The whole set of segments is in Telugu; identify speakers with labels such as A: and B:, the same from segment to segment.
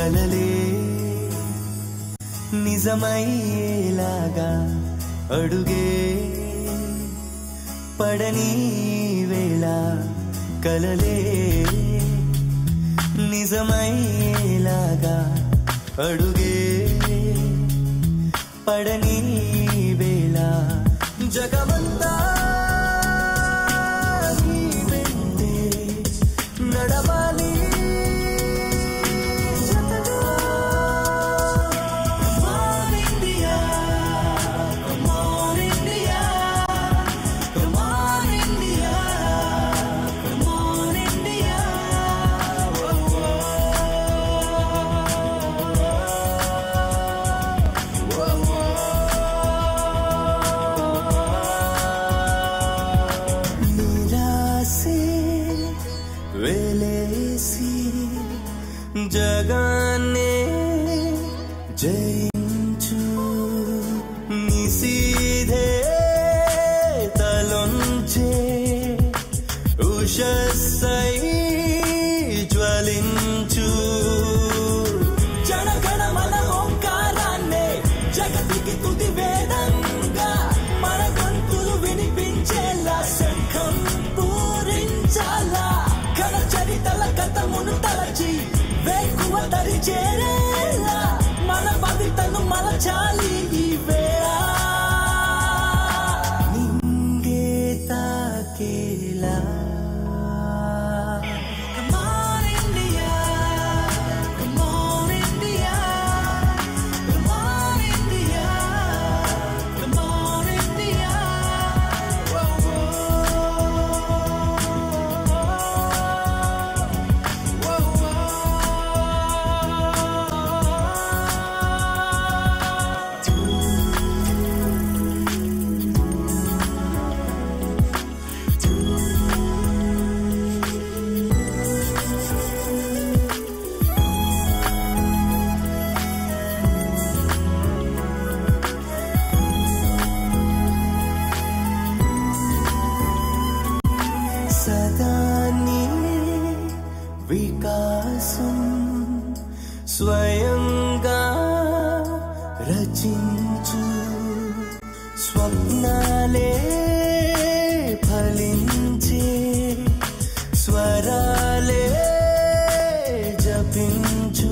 A: కలలే నిజమయ్యేలాగా అడుగే పడని వేళ కలలే నిజమయ్యేలాగా అడుగే పడని వేళ జగమంతా నీ వెంటే నడవాలి జతగా. Come on, India. Come on, India. Come on, India. Come on, India. నిరాశే వెలేసి జగాన్నే జయించు నిసీధే తలొంచే ఉషస్సై జ్వలించు జనగణ మన ఓంకారాన్నే జగతికి తుది వేదంగా మన గొంతులు వినిపించేలా శంఖం పూరించాలా ఘన చరితల కథమును తలచి వేకువ తరి చేరేలా మన భవితను మలచాలి ఈ వేళ నింగే తాకేలా Come on, India. Come on, India. Come on, India. Come on, India. Whoa, whoa. Whoa, సదా నీ వికాసం స్వయంగా రచించు స్వప్నాలే ఫలించే స్వరాలే జపించు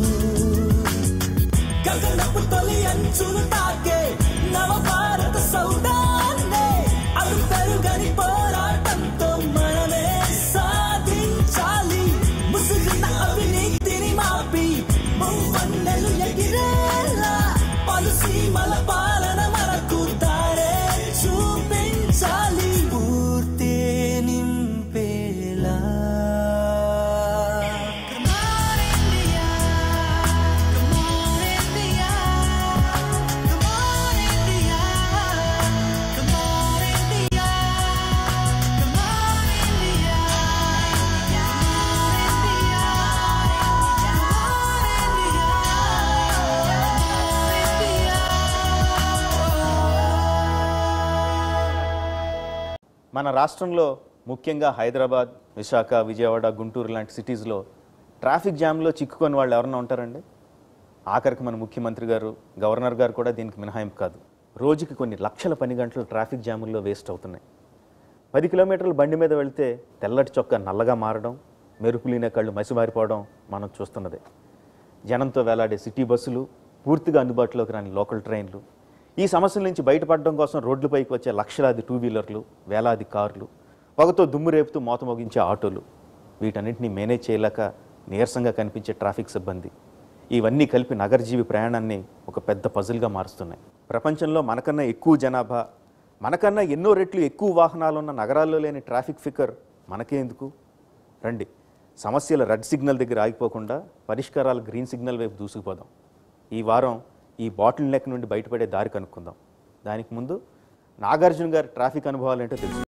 A: గగనపు తొలి అంచులు తాకే నవ భారత సౌదాన్నే అలు పెరుగని పోరాటంతో మనమే సాధించాలి ముసుగున్న అవినీతిని మాపి మువ్వన్నెలు ఎగిరేలా పలు సీమల పాలన మనకు దారే చూపించాలి పూర్తే నింపేలా Come on, India. Come on, India. Come on, India. Come on, India. Come on, India.
B: మన రాష్ట్రంలో ముఖ్యంగా హైదరాబాద్ విశాఖ విజయవాడ గుంటూరు లాంటి సిటీస్లో ట్రాఫిక్ జామ్లో చిక్కుకొని వాళ్ళు ఎవరన్నా ఉంటారండి ఆఖరికి మన ముఖ్యమంత్రి గారు గవర్నర్ గారు కూడా దీనికి మినహాయింపు కాదు రోజుకి కొన్ని లక్షల పని గంటలు ట్రాఫిక్ జాముల్లో వేస్ట్ అవుతున్నాయి పది కిలోమీటర్లు బండి మీద వెళ్తే తెల్లటి చొక్క నల్లగా మారడం మెరుపులీన కళ్ళు మసిమారిపోవడం మనం చూస్తున్నదే జనంతో వేలాడే సిటీ బస్సులు పూర్తిగా అందుబాటులోకి రాని లోకల్ ట్రైన్లు ఈ సమస్యల నుంచి బయటపడడం కోసం రోడ్లపైకి వచ్చే లక్షలాది టూ వీలర్లు వేలాది కార్లు పొగతో దుమ్ము రేపుతూ మోత మోగించే ఆటోలు వీటన్నింటినీ మేనేజ్ చేయలేక నీరసంగా కనిపించే ట్రాఫిక్ సిబ్బంది ఇవన్నీ కలిపి నగరజీవి ప్రయాణాన్ని ఒక పెద్ద పజిల్గా మారుస్తున్నాయి ప్రపంచంలో మనకన్నా ఎక్కువ జనాభా మనకన్నా ఎన్నో రెట్లు ఎక్కువ వాహనాలు ఉన్న నగరాల్లో లేని ట్రాఫిక్ ఫికర్ మనకే ఎందుకు రండి సమస్యల రెడ్ సిగ్నల్ దగ్గర ఆగిపోకుండా పరిష్కారాలు గ్రీన్ సిగ్నల్ వైపు దూసుకుపోదాం ఈ వారం ఈ బాటిల్ నెక్ నుండి బయటపడే దారి కనుక్కుందాం దానికి ముందు నాగార్జున గారి ట్రాఫిక్ అనుభవాలు ఏంటో తెలుసు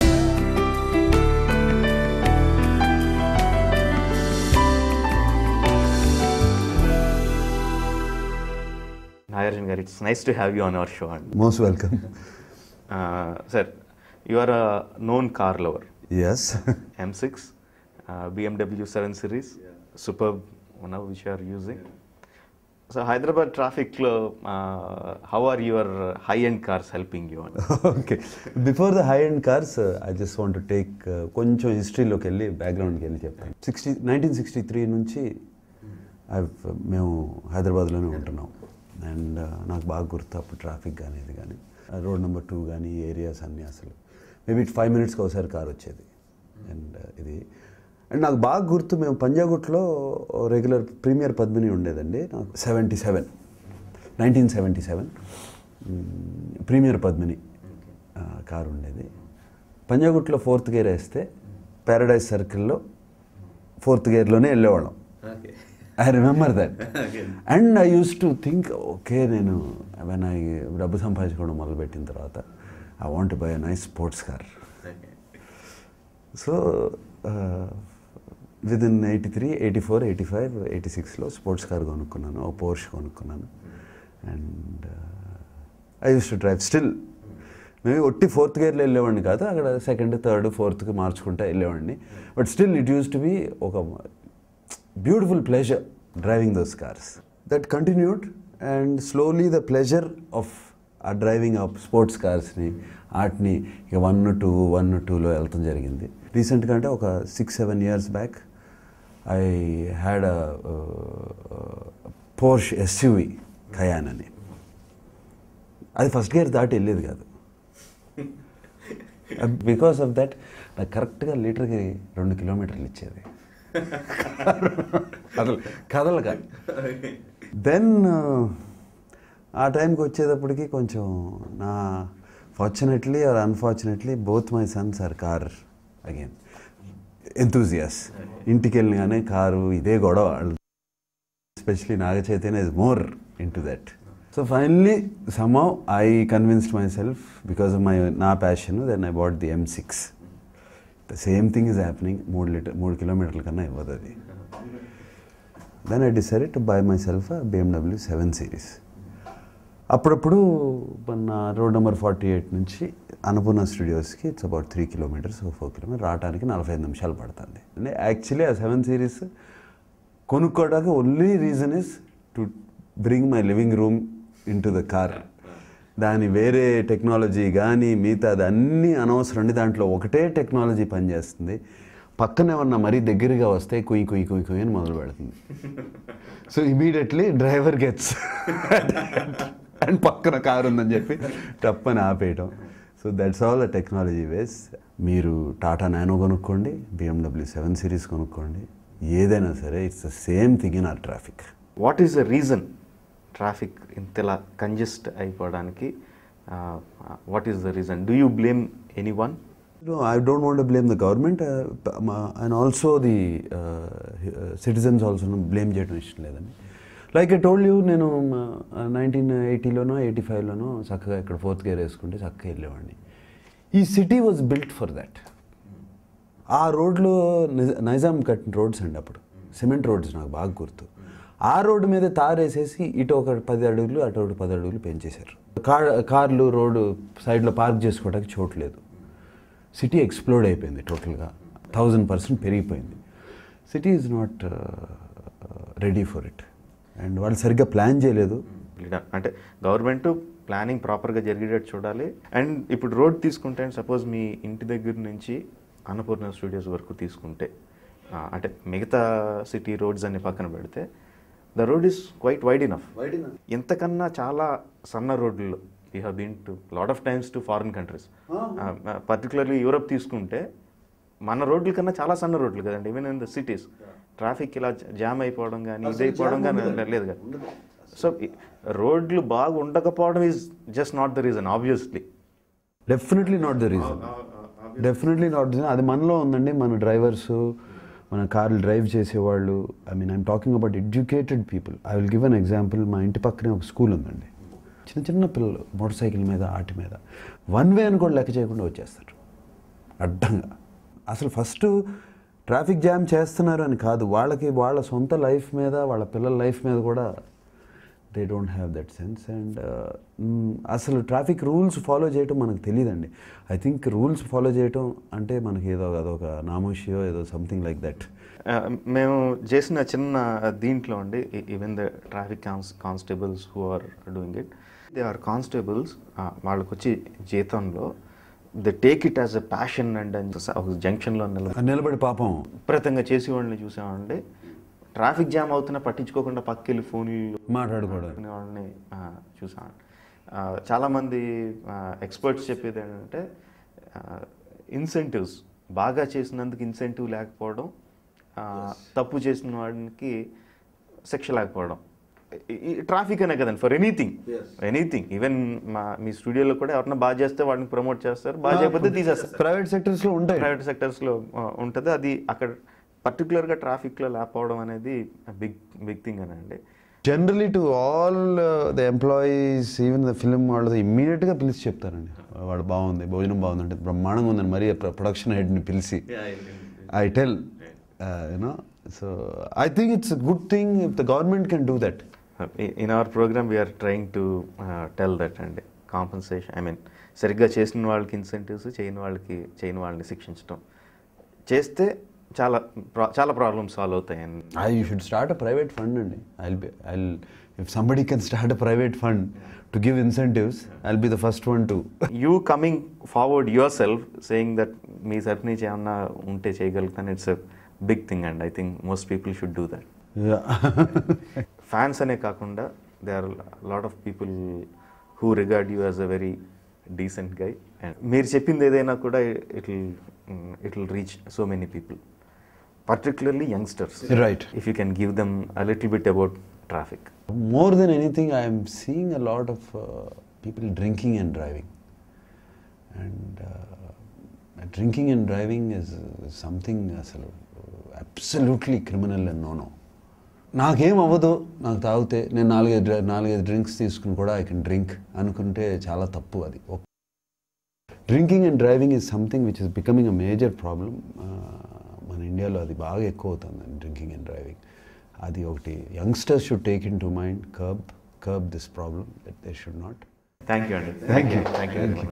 B: నాగార్జున గారు it's nice to have you on our show అండి
C: Most welcome.
B: Sir you are a known car lover
C: yes.
B: M6, uh, BMW 7 Series, superb one of which you are using. So Hyderabad ట్రాఫిక్లో how are your high end cars helping you అని
C: okay before the high end cars I just want to take కొంచెం హిస్టరీలోకి వెళ్ళి బ్యాక్గ్రౌండ్కి వెళ్ళి చెప్తాను సిక్స్టీ నైన్టీన్ సిక్స్టీ త్రీ నుంచి I've, మేము హైదరాబాద్లోనే ఉంటున్నాం అండ్ నాకు బాగా గుర్తు అప్పుడు ట్రాఫిక్ కానీ ఇది కానీ రోడ్ నెంబర్ టూ కానీ ఈ ఏరియాస్ అన్నీ అసలు మేబీ ఫైవ్ మినిట్స్కి ఒకసారి కార్ వచ్చేది అండ్ ఇది అండ్ నాకు బాగా గుర్తు మేము పంజాగుట్లో రెగ్యులర్ ప్రీమియర్ పద్మిని ఉండేదండి నాకు seventy seven nineteen seventy seven premier Padmini ఆ, కారు ఉండేది పంజాగుట్లో ఫోర్త్ గేర్ వేస్తే ప్యారడైజ్ సర్కిల్లో ఫోర్త్ గేర్లోనే వెళ్ళేవాళ్ళం I remember that and I use to think okay నేను వెన్ ఐ డబ్బు సంపాదించుకోవడం మొదలుపెట్టిన తర్వాత I want buy nice sports car so within eighty three eighty four eighty five eighty సిక్స్లో స్పోర్ట్స్ కార్ కొనుక్కున్నాను ఓ పోర్ష్ కొనుక్కున్నాను and I use to drive still maybe ఒట్టి ఫోర్త్ గేర్లో వెళ్ళేవాడిని కాదు అక్కడ సెకండ్ థర్డ్ ఫోర్త్కి మార్చుకుంటా వెళ్ళేవాడిని but still it use to be ఒక beautiful pleasure driving those cars that continued and slowly the pleasure of ఆ డ్రైవింగ్ ఆఫ్ స్పోర్ట్స్ కార్స్ని వాటిని ఇక వన్ టూ వన్ టూలో వెళ్తాం జరిగింది రీసెంట్గా అంటే ఒక six seven years back I had a Porsche SUV Cayenne అని అది ఫస్ట్ గేర్ దాటి వెళ్ళేది కాదు బికాస్ ఆఫ్ దట్ నాకు కరెక్ట్గా లీటర్కి రెండు కిలోమీటర్లు ఇచ్చేది అసలు కదలక దెన్ ఆ టైంకి వచ్చేటప్పటికి కొంచెం నా fortunately or unfortunately both my sons are car again enthusiast ఇంటికి వెళ్ళగానే కారు ఇదే గొడవ వాళ్ళు especially Naga Chaitanya is more into that. So finally, somehow I convinced myself because of my na passion, then I bought the M6. The same thing is happening, మూడు లీటర్ మూడు కిలోమీటర్ల కన్నా ఇవ్వదు అది then I decided to buy myself BMW seven series అప్పుడప్పుడు మన రోడ్ నెంబర్ ఫార్టీ ఎయిట్ నుంచి అన్నపూర్ణ స్టూడియోస్కి it's about three kilometres four kilometre రావడానికి నలభై ఐదు నిమిషాలు పడుతుంది అంటే యాక్చువల్లీ ఆ సెవెన్ సిరీస్ కొనుక్కోవడానికి only reason is to bring my living room into the car దాని వేరే టెక్నాలజీ కానీ మిగతా అది అన్నీ అనవసరం అండి దాంట్లో ఒకటే టెక్నాలజీ పనిచేస్తుంది పక్కన ఏమన్నా మరీ దగ్గరగా వస్తే కుయ్ కుయ్ కుయ్ కుయ్ అని మొదలు పెడుతుంది so immediately driver gets and పక్కన కారు ఉందని చెప్పి తప్పని ఆపేయటం so that's all the technology was మీరు టాటా నానో కొనుక్కోండి బిఎండబ్ల్యూ సెవెన్ సిరీస్ కొనుక్కోండి ఏదైనా సరే it's the same thing in our traffic
B: what is the reason traffic ఇంతలా కంజెస్ట్ అయిపోవడానికి what is the reason do you blame anyone
C: No, I don't want to blame the government uh, p- ma- and also the uh, uh, citizens also blame చేయడం ఇష్టం లేదండి లైక్ ఐ టోల్డ్ యూ నేను నైన్టీన్ ఎయిటీలోనో ఎయిటీ ఫైవ్లోనో చక్కగా ఇక్కడ ఫోర్త్ గేర్ వేసుకుంటే చక్కగా వెళ్ళేవాడిని ఈ city was built for that ఆ రోడ్లు నిజ- నైజాం కట్టిన రోడ్స్ అండి అప్పుడు సిమెంట్ రోడ్స్ నాకు బాగా గుర్తు ఆ రోడ్డు మీద తారేసేసి ఇటు ఒక పది అడుగులు అటు ఒకటి పది అడుగులు పెంచేశారు కార్ కార్లు రోడ్డు సైడ్లో పార్క్ చేసుకోవడానికి చోటు లేదు సిటీ ఎక్స్ప్లోడ్ అయిపోయింది టోటల్గా థౌజండ్ పర్సెంట్ పెరిగిపోయింది city is not ready for it and వాళ్ళు సరిగ్గా ప్లాన్ చేయలేదు
B: అంటే గవర్నమెంట్ ప్లానింగ్ ప్రాపర్గా జరిగేటట్టు చూడాలి అండ్ ఇప్పుడు రోడ్ తీసుకుంటే సపోజ్ మీ ఇంటి దగ్గర నుంచి అన్నపూర్ణ స్టూడియోస్ వరకు తీసుకుంటే ఆ, అంటే మిగతా సిటీ రోడ్స్ అన్ని పక్కన పెడితే the road is quite wide enough ఎంతకన్నా చాలా సన్న రోడ్లు you have been to lot of times to foreign countries particularly Europe తీసుకుంటే మన రోడ్ల కన్నా చాలా సన్న రోడ్లు కదండి even in the cities traffic ఇలా జామ్ అయిపోవడం కానీ ఇది అయిపోవడం కానీ లేదు కదా సో రోడ్లు బాగా ఉండకపోవడం is just not the reason obviously
C: definitely not the reason definitely not the అది మనలో ఉందండి మన డ్రైవర్స్ మన కార్లు డ్రైవ్ చేసేవాళ్ళు I mean I'm talking about educated people I will give an example మా ఇంటి పక్కనే ఒక స్కూల్ ఉందండి చిన్న చిన్న పిల్లలు మోటార్ సైకిల్ మీద ఆటి మీద వన్ వే అని కూడా లెక్క చేయకుండా వచ్చేస్తారు అడ్డంగా అసలు ఫస్ట్ ట్రాఫిక్ జామ్ చేస్తున్నారు అని కాదు వాళ్ళకి వాళ్ళ సొంత లైఫ్ మీద వాళ్ళ పిల్లల లైఫ్ మీద కూడా they don't have that sense and అసలు ట్రాఫిక్ రూల్స్ ఫాలో చేయటం మనకు తెలియదండి ఐ థింక్ రూల్స్ ఫాలో చేయటం అంటే మనకి ఏదో అదొక నామోషియో ఏదో సంథింగ్ లైక్ దట్
B: ఆ, మేము చేసిన చిన్న దీంట్లో అండి even the traffic constables who are doing it they are constables వాళ్ళకి వచ్చి జీతంలో they take it as a passion and ఒక జంక్షన్లో నిలబడి
C: నిలబడి పాపం
B: విపరీతంగా చేసి వాళ్ళని చూసామండి ట్రాఫిక్ జామ్ అవుతున్నా పట్టించుకోకుండా పక్కెళ్ళి ఫోన్లు
C: మాట్లాడుకోవడం
B: మాట్లాడుకునే వాళ్ళని ఆ, చూసాను ఆ, చాలామంది ఎక్స్పర్ట్స్ చెప్పేది ఏంటంటే ఇన్సెంటివ్స్ బాగా చేసినందుకు ఇన్సెంటివ్ లేకపోవడం ఆ, తప్పు చేసిన వాడికి శిక్ష లేకపోవడం ట్రాఫిక్ అనే కదండి ఫర్ ఎనీథింగ్ ఎనీథింగ్ ఈవెన్ మా మీ స్టూడియోలో కూడా ఎవరన్నా బాగా చేస్తే వాడిని ప్రమోట్ చేస్తారు బాగా చేయకపోతే తీసేస్తారు
C: ప్రైవేట్ సెక్టర్స్లో ఉంటాయి
B: ప్రైవేట్ సెక్టర్స్లో ఉంటుంది అది అక్కడ పర్టికులర్గా ట్రాఫిక్లో లేకపోవడం అనేది బిగ్ బిగ్ థింగ్ అనండి
C: generally to all the employees even the film వాళ్ళది ఇమ్మీడియట్గా పిలిచి చెప్తారండి వాడు బాగుంది భోజనం బాగుంది అంటే బ్రహ్మాండంగా ఉందని మరీ ప్రొడక్షన్ హెడ్ని పిలిచి I tell you know so I think it's good thing if the government can do that
B: in our program we're trying to tell that అండి కాంపన్సేషన్ ఐ మీన్ సరిగ్గా చేసిన వాళ్ళకి ఇన్సెంటివ్స్ చేయని వాళ్ళకి చేయని వాళ్ళని శిక్షించడం చేస్తే చాలా ప్రా- చాలా ప్రాబ్లమ్స్ సాల్వ్ అవుతాయండి
C: I you should start a private fund అండి I be I if somebody can start a private fund to give incentives I'll be the first one to
B: you coming forward yourself saying that మీ తరపు నుంచి ఏమన్నా ఉంటే చేయగలుగుతాను it's a big thing and I think most people should do that fans అనే కాకుండా they are lot of people who regard you as a very decent guy and మీరు చెప్పింది ఏదైనా కూడా it it will reach so many people particularly youngsters
C: Right.
B: If you can give them a little bit about traffic
C: More than anything, I am seeing a lot of uh, people drinking and driving. And uh, drinking and driving is uh, something అసలు absolutely criminal and no no. నాకేం అవ్వదు నాకు తాగితే నేను నాలుగైదు డ్ర- నాలుగైదు డ్రింక్స్ తీసుకుని కూడా ఐ కెన్ డ్రింక్ అనుకుంటే చాలా తప్పు అది drinking and driving is something which is becoming a major problem మన ఇండియాలో అది బాగా ఎక్కువ అవుతుంది డ్రింకింగ్ అండ్ డ్రైవింగ్ అది ఒకటి youngsters should take into mind curb curb this problem that they should not
B: thank you అండి
C: Thank you.
B: Thank you